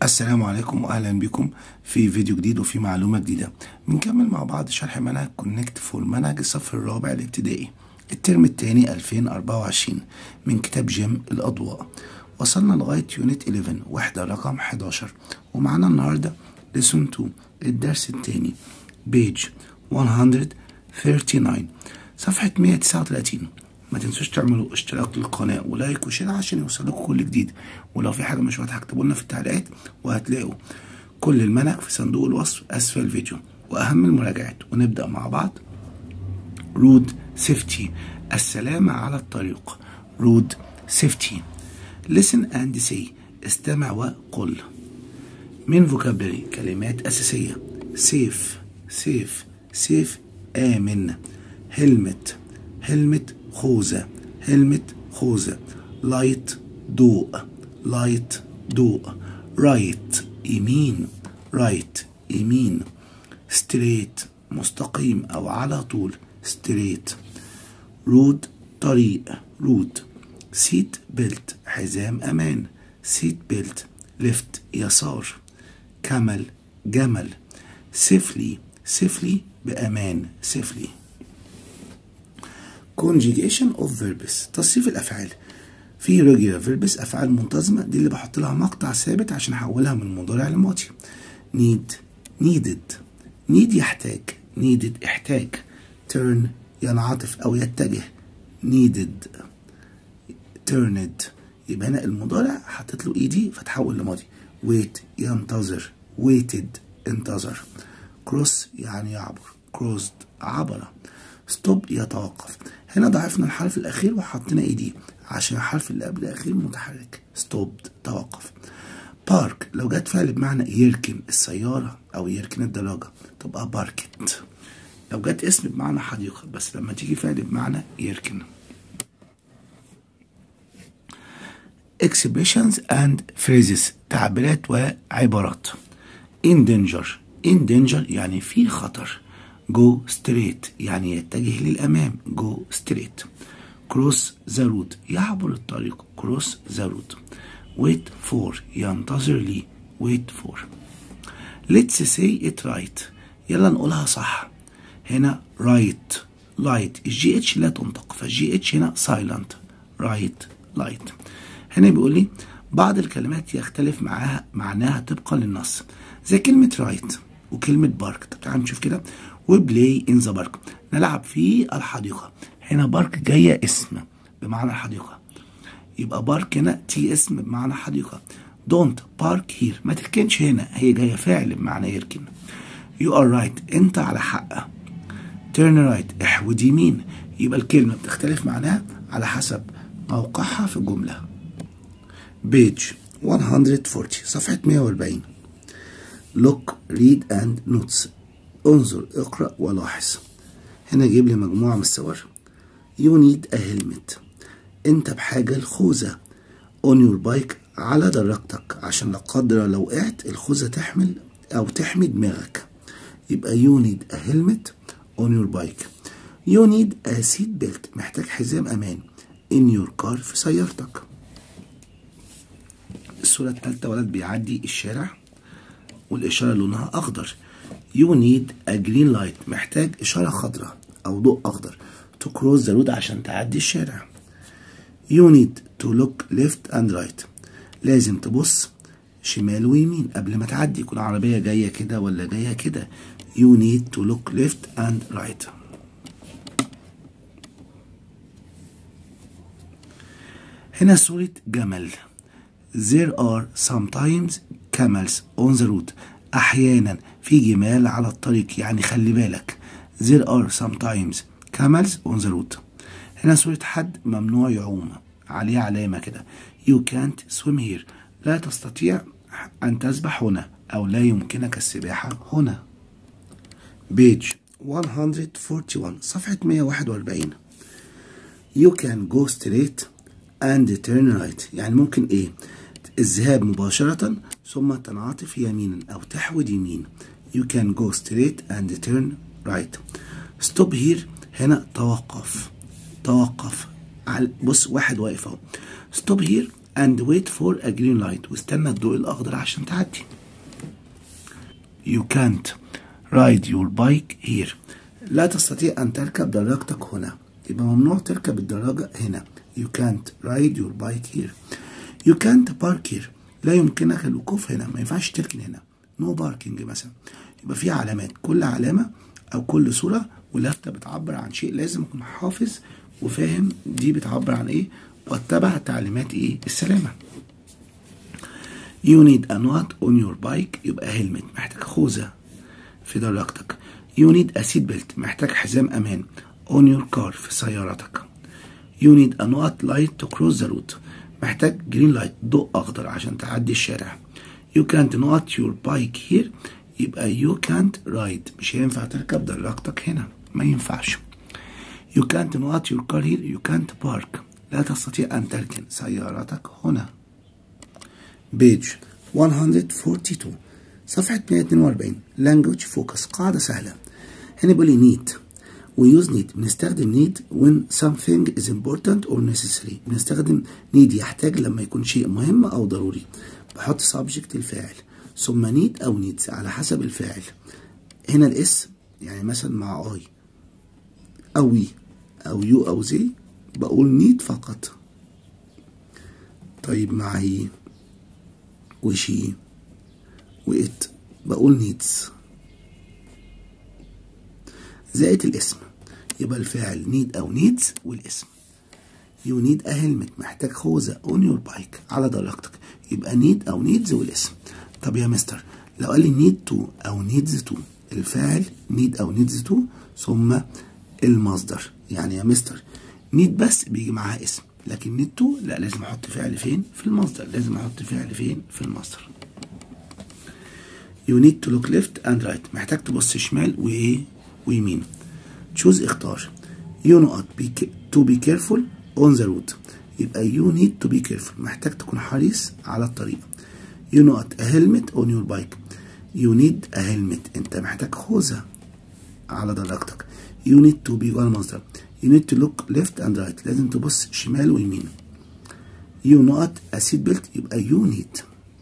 السلام عليكم واهلا بكم في فيديو جديد وفي معلومه جديده بنكمل مع بعض شرح منهج كونكت فور منهج الصف الرابع الابتدائي الترم الثاني 2024 من كتاب جيم الاضواء وصلنا لغايه يونت 11 وحده رقم 11 ومعانا النهارده ليسون 2 الدرس الثاني بيج 139 صفحه 139 ما تنسوش تعملوا اشتراك للقناة ولايك وشير عشان يوصلكم كل جديد ولو في حاجة مش واضحة اكتبوا لنا في التعليقات وهتلاقوا كل المنهج في صندوق الوصف أسفل الفيديو وأهم المراجعات ونبدأ مع بعض رود سيفتي السلامة على الطريق رود سيفتي listen and say استمع وقل من vocabulary كلمات أساسية safe safe safe آمن helmet helmet خوذة هلمت خوذة لايت ضوء لايت ضوء رايت يمين رايت يمين ستريت مستقيم أو على طول ستريت رود طريق رود سيت بيلت حزام أمان سيت بيلت ليفت يسار كمل جمل سفلي سفلي بأمان سفلي conjugation of verbs تصريف الافعال في regular verbs افعال منتظمه دي اللي بحط لها مقطع ثابت عشان احولها من مضارع لماضي need needed need يحتاج needed احتاج turn ينعطف او يتجه needed turned يبقى هنا المضارع حطيت له ايدي فتحول لماضي wait ينتظر waited انتظر cross يعني يعبر crossed عبر ستوب يتوقف هنا ضعفنا الحرف الأخير وحطينا ايدي عشان الحرف اللي قبل الأخير متحرك ستوب توقف بارك لو جت فعل بمعنى يركن السيارة أو يركن الدراجة تبقى باركت لو جت اسم بمعنى حديقة بس لما تيجي فعل بمعنى يركن expressions and phrases تعبيرات وعبارات in danger in danger يعني في خطر جو ستريت يعني يتجه للأمام جو ستريت كروس ذا روت يعبر الطريق كروس ذا روت ويت فور ينتظر لي ويت فور let's say it right يلا نقولها صح هنا رايت لايت الجي اتش لا تنطق فالجي اتش هنا سايلنت رايت لايت هنا بيقول لي بعض الكلمات يختلف معاها معناها طبقا للنص زي كلمة رايت وكلمة بارك طب تعالوا نشوف كده وبلاي ان ذا بارك نلعب في الحديقة هنا بارك جاية اسم بمعنى الحديقة يبقى بارك هنا تي اسم بمعنى حديقة دونت بارك هير ما تركنش هنا هي جاية فعل بمعنى يركن يو ار رايت انت على حق تيرن رايت احود يمين يبقى الكلمة بتختلف معناها على حسب موقعها في الجملة بيج 140 صفحة 140 look read and notes انظر اقرأ ولاحظ هنا جيب لي مجموعة من الصور you need a helmet انت بحاجة لخوذة on your bike على دراجتك عشان لا قدر لو وقعت الخوذة تحمل او تحمي دماغك يبقى you need a helmet on your bike you need a seat belt محتاج حزام امان in your car في سيارتك الصورة التالتة ولد بيعدي الشارع والإشارة لونها أخضر you need a green light محتاج إشارة خضراء أو ضوء أخضر to cross the road عشان تعدي الشارع you need to look left and right لازم تبص شمال ويمين قبل ما تعدي يكون عربية جاية كده ولا جاية كده you need to look left and right هنا صورة جمل there are sometimes camels on the road أحيانا في جمال على الطريق يعني خلي بالك there are sometimes camels on the road هنا صورة حد ممنوع يعوم عليه علامة كده you can't swim here لا تستطيع أن تسبح هنا أو لا يمكنك السباحة هنا بيج 141 صفحة 141 you can go straight and turn right يعني ممكن ايه الذهاب مباشرة ثم تنعطف يمينا أو تحود يمين you can go straight and turn right stop here هنا توقف توقف بص واحد واقف اهو stop here and wait for a green light واستنى الضوء الأخضر عشان تعدي you can't ride your bike here لا تستطيع أن تركب دراجتك هنا يبقى ممنوع تركب الدراجة هنا you can't ride your bike here you can't park here لا يمكنك الوقوف هنا ما ينفعش تركن هنا no parking مثلا يبقى في علامات كل علامة أو كل صورة ولافتة بتعبر عن شيء لازم أكون حافظ وفاهم دي بتعبر عن إيه واتبع تعليمات إيه السلامة you need a knot on your bike يبقى هيلمت محتاج خوذة في دراجتك you need a seat belt محتاج حزام أمان on your car في سيارتك you need a not light to cross the road محتاج جرين لايت ضوء أخضر عشان تعدي الشارع you can't not your bike here يبقى you can't ride مش هينفع تركب دراجتك هنا ما ينفعش you can't not your car here you can't park لا تستطيع أن تركن سيارتك هنا بيج 142 صفحة 142 language focus قاعدة سهلة هنا بيقول لي need we use need بنستخدم need when something is important or necessary بنستخدم need يحتاج لما يكون شيء مهم أو ضروري بحط subject الفاعل ثم need أو needs على حسب الفاعل هنا الاسم يعني مثلا مع I أو we أو you أو they بقول need فقط طيب مع هي وشي وإت بقول needs زائد الاسم يبقى الفاعل need أو needs والاسم you need a helmet محتاج خوذة on your bike على دراجتك يبقى need أو needs والاسم طب يا مستر لو قال لي need to أو needs to الفاعل need أو needs to ثم المصدر يعني يا مستر need بس بيجي معاها اسم لكن need to لا لازم احط فعل فين في المصدر لازم احط فعل فين في المصدر you need to look left and right محتاج تبص شمال وايه ويمين choose اختار you not be to be careful on the road يبقى you need to be careful محتاج تكون حريص على الطريق you not a helmet on your bike you need a helmet انت محتاج خوذة على دراجتك you need to be جوه المصدر you need to look left and right لازم تبص شمال ويمين you not a seat belt يبقى you need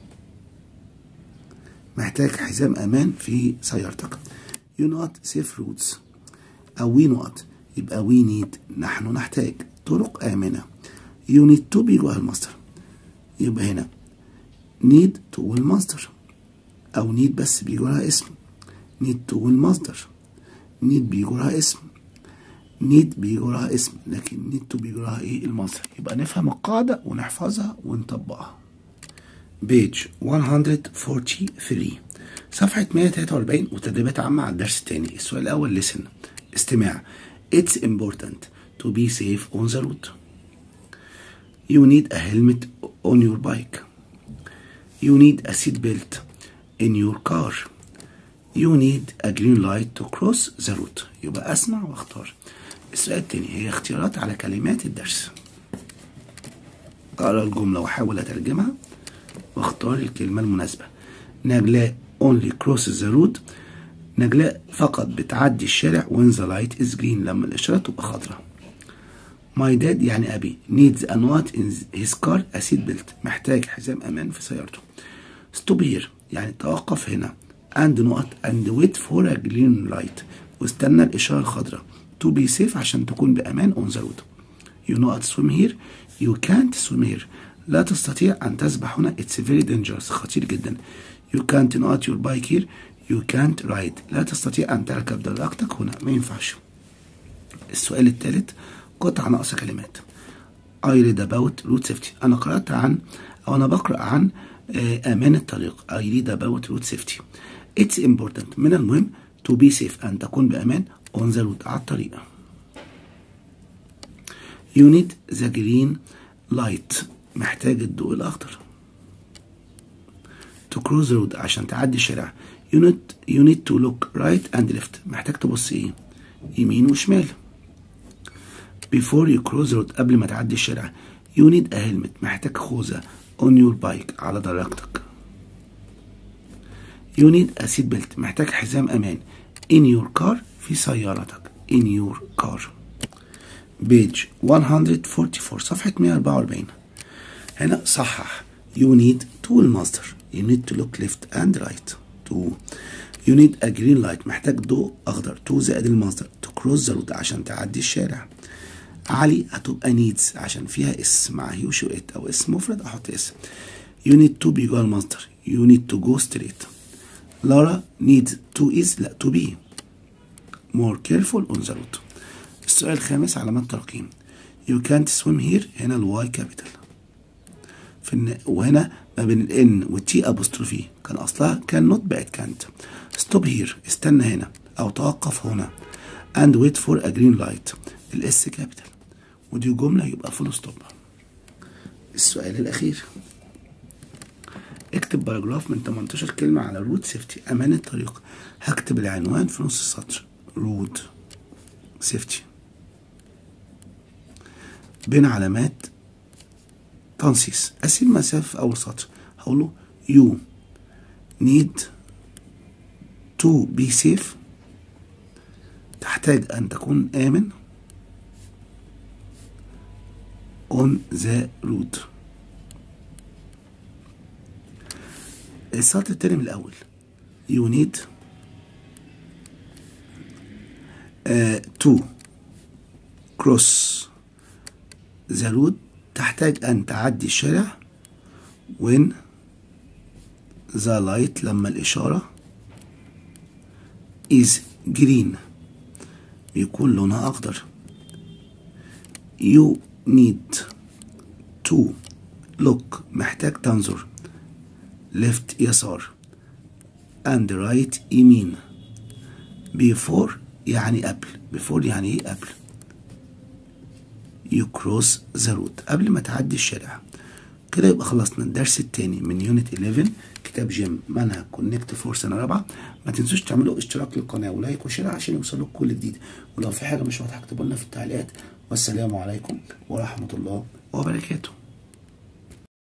محتاج حزام أمان في سيارتك you not safe roads أو we not يبقى we need نحن نحتاج طرق آمنة you need to be جوه المصدر يبقى هنا need to المصدر أو need بس بيجي وراها اسم need to المصدر need بيجي وراها اسم need بيجي وراها اسم لكن need to بيجي وراها ايه المصدر يبقى نفهم القاعدة ونحفظها ونطبقها بيج 143 صفحة 143 وتدريبات عامة على الدرس الثاني السؤال الأول listen استماع It's important to be safe on the road You need a helmet on your bike You need a seat belt in your car You need a green light to cross the road يبقى أسمع واختار السؤال التاني هي اختيارات على كلمات الدرس أقرأ الجملة وأحاول أترجمها واختار الكلمة المناسبة نجلاء only crosses the road نجلاء فقط بتعدي الشارع when the light is green لما الإشارة تبقى خضراء My dad يعني أبي needs a knot in his car a seat belt محتاج حزام أمان في سيارته stop here يعني توقف هنا and not and wait for a green light واستنى الإشارة الخضراء to be safe عشان تكون بأمان on the road you not swim here you can't swim here لا تستطيع أن تسبح هنا it's very dangerous خطير جدا you can't not your bike here you can't ride لا تستطيع أن تركب دراجتك هنا ما ينفعش السؤال الثالث قطع ناقص كلمات I read about road safety أنا قرأت عن أو أنا بقرأ عن أمان الطريق I read about road safety It's important من المهم to be safe أن تكون بأمان on the road على الطريق You need the green light محتاج الضوء الأخضر to cross the road عشان تعدي الشارع you need, you need to look right and left محتاج تبص ايه يمين وشمال before you cross the road قبل ما تعدي الشارع you need a helmet محتاج خوذة on your bike على دراجتك you need a seat belt محتاج حزام أمان in your car في سيارتك in your car page 144 صفحة 144 هنا صحح you need tool master you need to look left and right to you need a green light محتاج ضوء اخضر to زائد المصدر to cross the road عشان تعدي الشارع علي هتبقى needs عشان فيها اس مع هي وشو ات او اسم مفرد احط اس you need to be جوه المصدر you need to go straight لارا needs to is لا to be more careful on the road السؤال الخامس علامات ترقيم you can't swim here هنا الواي كابيتال في الن... وهنا ما بين الان والتي ابوستروفي كان اصلها كان نوت بقت كانت ستوب هير استنى هنا او توقف هنا and wait for a green light الاس كابيتال ودي جملة يبقى فول ستوب السؤال الأخير اكتب باراجراف من 18 كلمة على رود سيفتي أمان الطريق هكتب العنوان في نص السطر رود سيفتي بين علامات تنصيص أسيب مسافة في أول سطر هقوله you need to be safe تحتاج أن تكون آمن on the road السطر التاني من الأول you need uh, to cross the road تحتاج أن تعدي الشارع when the light لما الإشارة is green بيكون لونها أخضر you need to look محتاج تنظر left يسار and right يمين before يعني قبل before يعني ايه قبل you cross the road قبل ما تعدي الشارع كده يبقى خلصنا الدرس التاني من يونت 11 كتاب جيم منهج كونكت فور سنه رابعه ما تنسوش تعملوا اشتراك للقناه ولايك وشير عشان يوصلوا كل جديد ولو في حاجه مش واضحه اكتبوا لنا في التعليقات والسلام عليكم ورحمه الله وبركاته